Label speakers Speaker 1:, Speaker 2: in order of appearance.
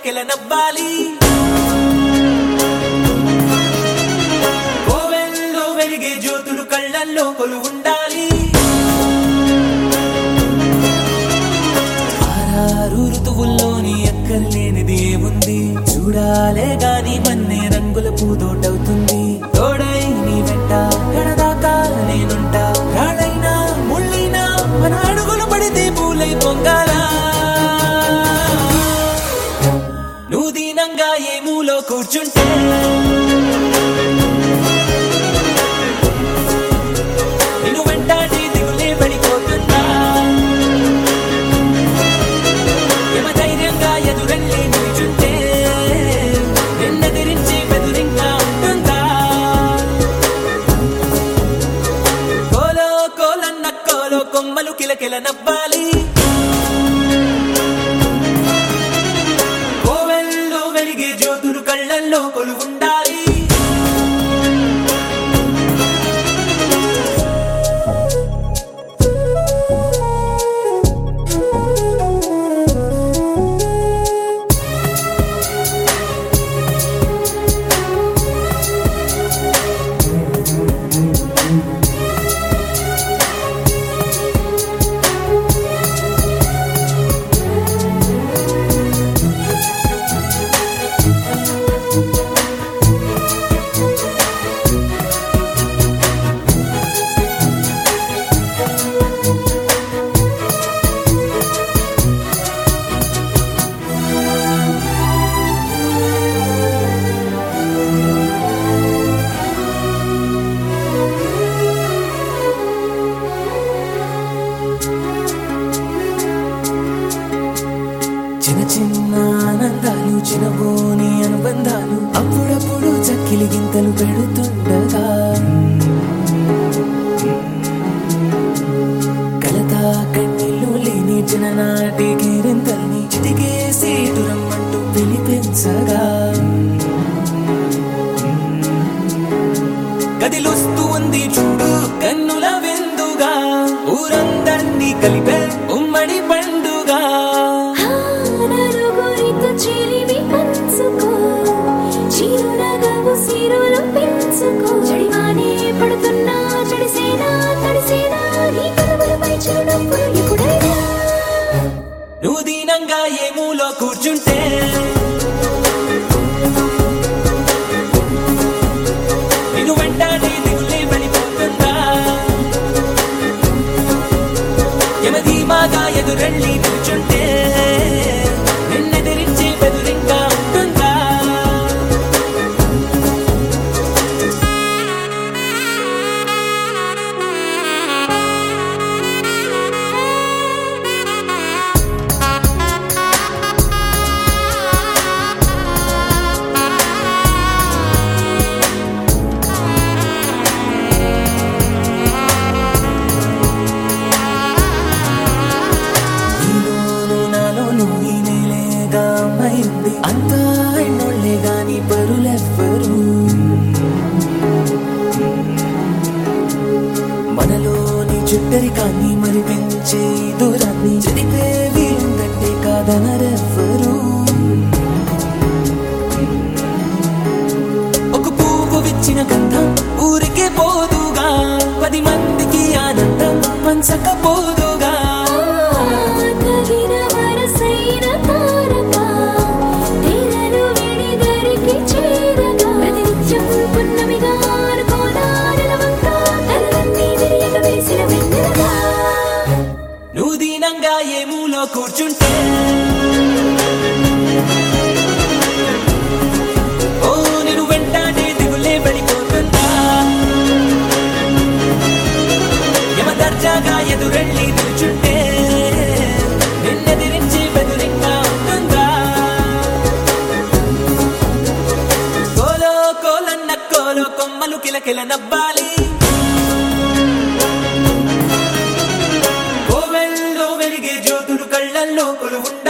Speaker 1: కిలకిల నవ్వాలి కోవెల్లో వెలిగే జ్యోతులు కళ్ళల్లో కొలు ఉండాలి ఆరారు ఋతువుల్లోని ఎక్కర్లేనిది ఏముంది చూడాలే గాని మన్నే రంగుల పూదోటవుతుంది తోడై నీ వెంట గడదాకా నేనుంటా రాడైనా ముళ్ళైనా మన అడుగులు పడితే పూలై పొంగాలా నువ్వు దీనంగా ఏ మూలో కూర్చుంటే నిన్ను వెంటాడి దిగులే పడిపోతుందా యమ ధైర్యంగా ఎదురెళ్ళి నిల్చుంటే నిన్నెదిరించి బెదురింకా ఉంటుందా కోలో కోలన్న కోలో కొమ్మలు కిలకిల నవ్వాలి కోవెల్లో వెలిగే జ్యోతులు కళ్ళల్లో కొలు ఉండాలి చిన్న చిన్న ఆనందాలు చిన్నబోని అనుబంధాలు అప్పుడప్పుడు చక్కిలి గింతలు పెడుతుండగా కలతా కన్నీళ్ళు లేని చిన్ననాటి కేరింతల్ని చిటికేసి దురమ్మంటూ పిలిపించగా గదిలొస్తూ ఉంది చూడు కన్నుల విందుగా ఊరందర్నీ కలిపే ఉమ్మడి పండుగ
Speaker 2: నలుగురితో చిలిమి పంచుకో చిరునగవు సిరులు పెంచుకో చడివానే పడుతున్నా చడిసేనా తడిసేనా నీ కనుమలపై చిరునవ్వులు ఎప్పుడైనా
Speaker 1: నువ్వు దీనంగా ఏ మూలో కూర్చుంటే నిన్ను వెంటాడి దిగులే పడిపోతుందా యమధీమాగా ఎదురెళ్ళి నిల్చుంటే నిన్నెదిరించి బెదురింకా ఉంటుందా నీలోను నాలోను ఈ నేలేగా అమ్మాయింది అంతా ఎన్నోళ్ళే గాని పరులెవ్వరు మనలోని చుట్టరి కానీ మరి పెంచే ఈ దూరాన్ని చెడిపే వీలుందంటే కాదనరెవ్వరు ఒక పువ్వు విచ్చిన గంధం ఊరికే పోదుగా పది మందికి ఆనందం పంచకపోదుగా
Speaker 2: తగిన వరసైన తారక తీరలు విడి దరికి చేరగా ప్రతినిత్యం పున్నమిగా అనుకోనా నిలవంక తలలన్నీ విరియక వేసిన వెన్నెలగా
Speaker 1: నువ్వు దీనంగా ఏ మూలో కూర్చుంటే ఓ నేను వెంటాడే దిగులే పడిపోతుందా యమ దర్జాగా ఎదురెళ్ళి నిల్చుంటే నిన్నెదిరించి బెదురింగా ఉంటుందా కోలో కోలన్న కోలో కొమ్మలు కిలకిల నవ్వాలి కోవెల్లో వెలిగే జ్యోతులు కళ్ళల్లో కొలు ఉండాలి